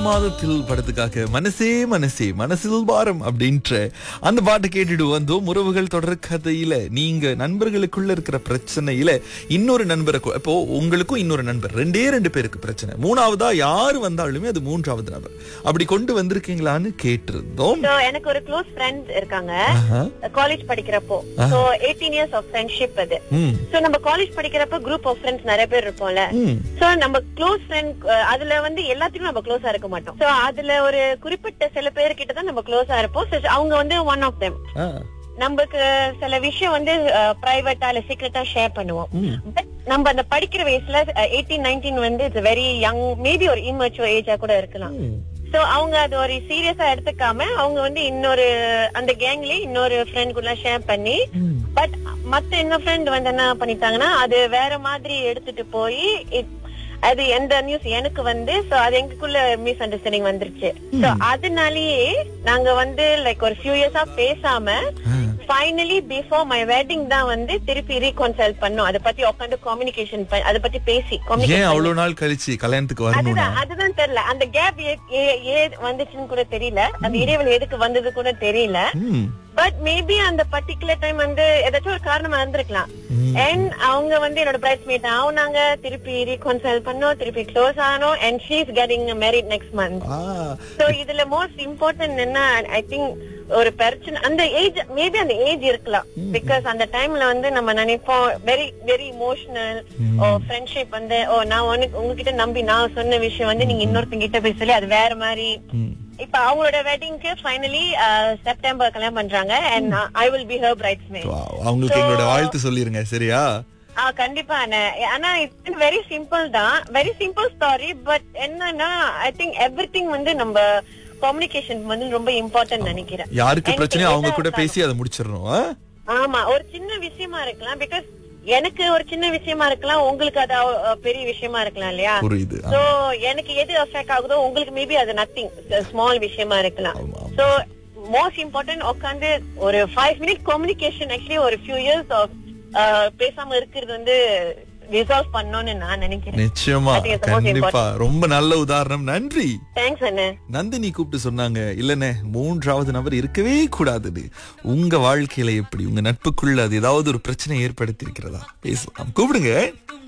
மாதத்தில் படத்துக்காக மனசே மனசே மனசில் பாரம் அப்படின்ற அந்த பாட்டை கேட்டுட்டு வந்தோம் உறவுகள் தொடர் கதையில நீங்க நண்பர்களுக்குள்ள இருக்கிற பிரச்சனையில இன்னொரு நண்பரை கொ- இப்போ உங்களுக்கும் இன்னொரு நண்பர் ரெண்டே ரெண்டு பேருக்கு பிரச்சனை மூணாவதா யாரு வந்தாலுமே அது மூன்றாவது நபர் அப்படி கொண்டு வந்திருக்கீங்களான்னு கேட்டிருந்தோம் So, எனக்கு ஒரு க்ளோஸ் ஃப்ரெண்ட் இருக்காங்க ஆஹா. காலேஜ் படிக்கிறப்போ so eighteen years of friendship அது ம் சோ நம்ம காலேஜ் படிக்கிறப்ப குரூப் ஆஃப் ஃப்ரெண்ட்ஸ் நிறைய பேர் இருப்போம்ல ம் சோ நம்ம க்ளோஸ் ஃப்ரெண்ட் அதுல வந்து எல்லாத்துக்கும் நம்ம க்ளோஸா இருக்க மாட்டோம் சோ அதுல ஒரு குறிப்பிட்ட சில பேர் கிட்ட தான் நம்ம க்ளோஸா இருப்போம் So, அவங்க வந்து ஒன் ஆஃப் தெம் ஆ. நமக்கு சில விஷயம் வந்து பிரைவேட்டா இல்ல சீக்கிரட்டா ஷேர் பண்ணுவோம் ம். பட் நம்ம அந்த படிக்கிற வயசுல எயிட்டீன் நைன்டீன் வந்து இட்ஸ் வெரி யங் மேபி ஒரு இம்மச்சுவர் ஏஜா கூட இருக்கலாம் ம். சோ அவங்க அது ஒரு சீரியஸா எடுத்துக்காம அவங்க வந்து இன்னொரு அந்த கேங்லயே இன்னொரு ஃப்ரெண்ட் கூட ஷேர் பண்ணி ம். பட் மத்த என்ன ஃப்ரெண்ட் வந்து என்ன பண்ணிட்டாங்கன்னா அது வேற மாதிரி எடுத்துட்டு போய் it- அது எந்த நியூஸ் எனக்கு வந்து சோ அது எங்களுக்குள்ள மிஸ் அண்டர்ஸ்டாண்டிங் வந்துருச்சு சோ அதனாலயே நாங்க வந்து லைக் ஒரு ஃபியூ இயர்ஸா பேசாம ஆ. ஃபைனலி பிஃபோர் மை வெட்டிங் தான் வந்து திருப்பி ரீகன்சல்ட் பண்ணோம் அதை பத்தி உட்காந்து கம்யூனிகேஷன் அதை பத்தி பேசி ஏன் communicate அவ்வளவு நாள் கழிச்சு கல்யாணத்துக்கு வரணும்னா அதுதான் அதுதான் தெரியல அந்த கேப் ஏ வந்துச்சுன்னு கூட தெரியல அந்த இடைவெளி எதுக்கு வந்தது கூட தெரியல ம். பட் மேபி அந்த பர்டிகுலர் டைம் வந்து ஏதாச்சும் ஒரு காரணமா இருந்திருக்கலாம் ம். அண்ட் அவங்க வந்து என்னோட பிரைட் மேட் ஆகுனாங்க திருப்பி ரீகன்சல் பண்ணோம் திருப்பி க்ளோஸ் ஆனோம் and she is getting married next month ஆ. சோ இதுல மோஸ்ட் இம்பார்ட்டன்ட் என்ன ஐ திங்க் ஒரு பிரச்சனை அந்த ஏஜ் மேபி அந்த ஏஜ் இருக்கலாம் பிகாஸ் அந்த டைம்ல வந்து நம்ம நினைப்போம் வெரி வெரி இமோஷனல் ஓ ஃப்ரெண்ட்ஷிப் வந்து ஓ நான் உனக்கு உங்ககிட்ட நம்பி நான் சொன்ன விஷயம் வந்து நீங்க இன்னொருத்தங்க கிட்ட பேசல அது வேற மாதிரி ம். இப்ப அவங்களோட வெட்டிங்க்கு ஃபைனலி செப்டம்பர் கல்யாணம் பண்றாங்க and I will be her bridesmaid Wow. அவங்களுக்கு எங்களோட வாழ்த்து சொல்லிருங்க சரியா ஆ கண்டிப்பா அண்ணே. ஆனா இட்ஸ் வெரி சிம்பிள் தான் வெரி சிம்பிள் ஸ்டாரி பட் என்னன்னா ஐ திங்க் எவ்ரி வந்து நம்ம கம்யூனிகேஷன் வந்து ரொம்ப இம்பார்ட்டன்ட் நினைக்கிறேன் யாருக்கு எனக்கு பிரச்சனையோ அவங்க எதா கூட இருந்தாலும். பேசி அதை முடிச்சிடணும் ஆ? ஆமா ஒரு சின்ன விஷயமா இருக்கலாம் பிகாஸ் எனக்கு ஒரு சின்ன விஷயமா இருக்கலாம் உங்களுக்கு அது அஹ், பெரிய விஷயமா இருக்கலாம் இல்லையா புரியுது ஆ. சோ எனக்கு எது அஃபெக்ட் ஆகுதோ உங்களுக்கு மேபி அது நத்திங் ஸ்மால் விஷயமா இருக்கலாம் ஆமா, ஆமா. சோ மோஸ்ட் இம்பார்ட்டன்ட் உட்காந்து ஒரு ஃபைவ் மினிட் கம்யூனிகேஷன் ஆக்சுவலி ஒரு ஃபியூ இயர்ஸ் ஆஃப் பேசாம இருக்கிறது வந்து ரிசால்வ் பண்ணணும்னு நான் நினைக்கிறேன் நிச்சயமா I think it's the most கண்டிப்பா ரொம்ப நல்ல உதாரணம் நன்றி தேங்க்ஸ் அண்ணே நந்தினி கூப்பிட்டு சொன்னாங்க இல்லனே மூன்றாவது நபர் இருக்கவே கூடாதுன்னு உங்க வாழ்க்கையில எப்படி உங்க நட்புக்குள்ள அது ஏதாவது ஒரு பிரச்சனை ஏற்படுத்தி இருக்கிறதா பேசலாம் கூப்பிடுங்க